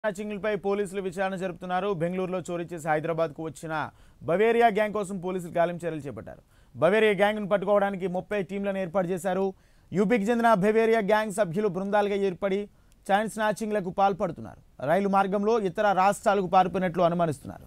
మ్యాచింగ్లపై పోలీసులు విచారణ జరుపుతున్నారు బెంగళూరులో చోరీ చేసి హైదరాబాద్కు వచ్చిన బవేరియా గ్యాంగ్ కోసం పోలీసులు గాలింపు చర్యలు చేపట్టారు బవేరియా గ్యాంగ్ను పట్టుకోవడానికి ముప్పై టీంలను ఏర్పాటు చేశారు యూపీకి చెందిన బవేరియా గ్యాంగ్ సభ్యులు బృందాలుగా ఏర్పడి చైన్ స్నాచింగ్లకు పాల్పడుతున్నారు రైలు మార్గంలో ఇతర రాష్ట్రాలకు పారిపోయినట్లు అనుమానిస్తున్నారు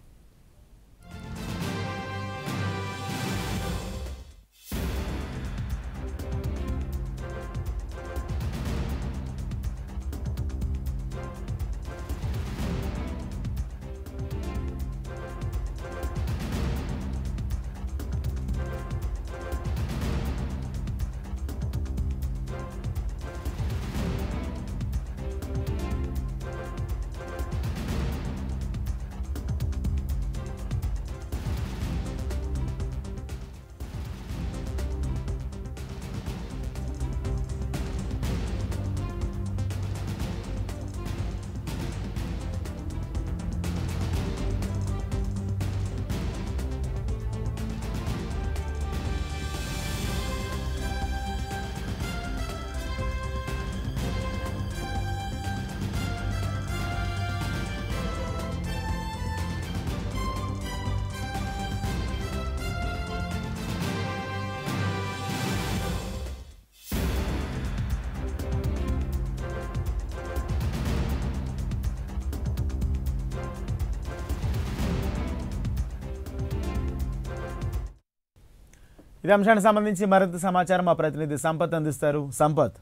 ఇదే అంశానికి సంబంధించి మరింత సమాచారం మా ప్రతినిధి సంపత్ అందిస్తారు సంపత్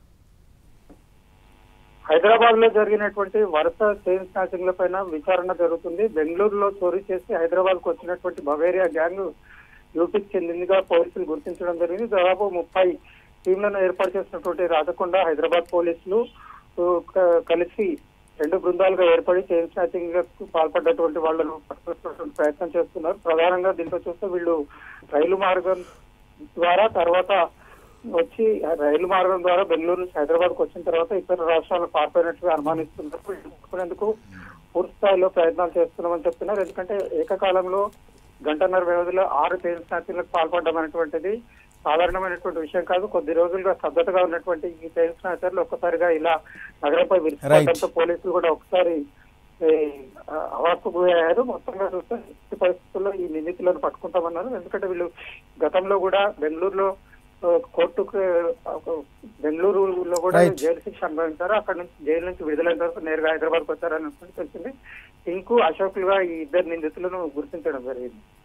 హైదరాబాద్ లో జరిగినటువంటి వరుస చైన్ స్నాచింగ్ల పైన విచారణ జరుగుతుంది బెంగళూరులో చోరీ చేసి హైదరాబాద్ కు వచ్చినటువంటి బవేరియా గ్యాంగ్ యూపీకి చెందిందిగా పోలీసులు గుర్తించడం జరిగింది దాదాపు ముప్పై టీంలను ఏర్పాటు చేసినటువంటి రాజకొండ హైదరాబాద్ పోలీసులు ఉ, క- కలిసి రెండు బృందాలుగా ఏర్పడి చైన్ స్నాచింగ్ కు పాల్పడ్డటువంటి వాళ్ళను పట్టుకునేటువంటి ప్రయత్నం చేస్తున్నారు ప్రధానంగా దీంట్లో చూస్తే వీళ్ళు రైలు మార్గం ద్వారా తర్వాత వచ్చి ఆ రైలు మార్గం ద్వారా బెంగళూరు నుంచి హైదరాబాద్ కు వచ్చిన తర్వాత ఇతర రాష్ట్రాలకు పారిపోయినట్టుగా అనుమానిస్తున్నారు వీళ్ళని పట్టుకునేందుకు పూర్తి స్థాయిలో ప్రయత్నాలు చేస్తున్నామని చెప్తున్నారు ఎందుకంటే ఏకకాలంలో గంటన్నర వ్యవధిలో ఆరు చైన్ స్నాచింగ్లకు పాల్పడడం అనేటువంటిది సాధారణమైనటువంటి విషయం కాదు కొద్ది రోజులుగా స్తబ్దతగా ఉన్నటువంటి ఈ చైన్ స్నాచర్లు ఒక్కసారిగా ఇలా నగరంపై విరుచుకోవడంతో పోలీసులు కూడా ఒకసారి ఏ, ఆ, అవాక్కు గురయ్యారు మొత్తంగా చూస్తే ఎట్టి పరిస్థితుల్లో ఈ నిందితులను పట్టుకుంటామన్నారు ఎందుకంటే వీళ్ళు గతంలో కూడా బెంగళూరులో ఆ, కోర్టుకు ఆ, బెంగళూరులో కూడా Right. జైలు శిక్ష అనుభవించారు అక్కడ నుంచి జైలు నుంచి విడుదలైన తర్వాత నేరుగా హైదరాబాద్ వచ్చారని తెలిసింది టింకు అశోకులుగా ఈ ఇద్దరు నిందితులను గుర్తించడం జరిగింది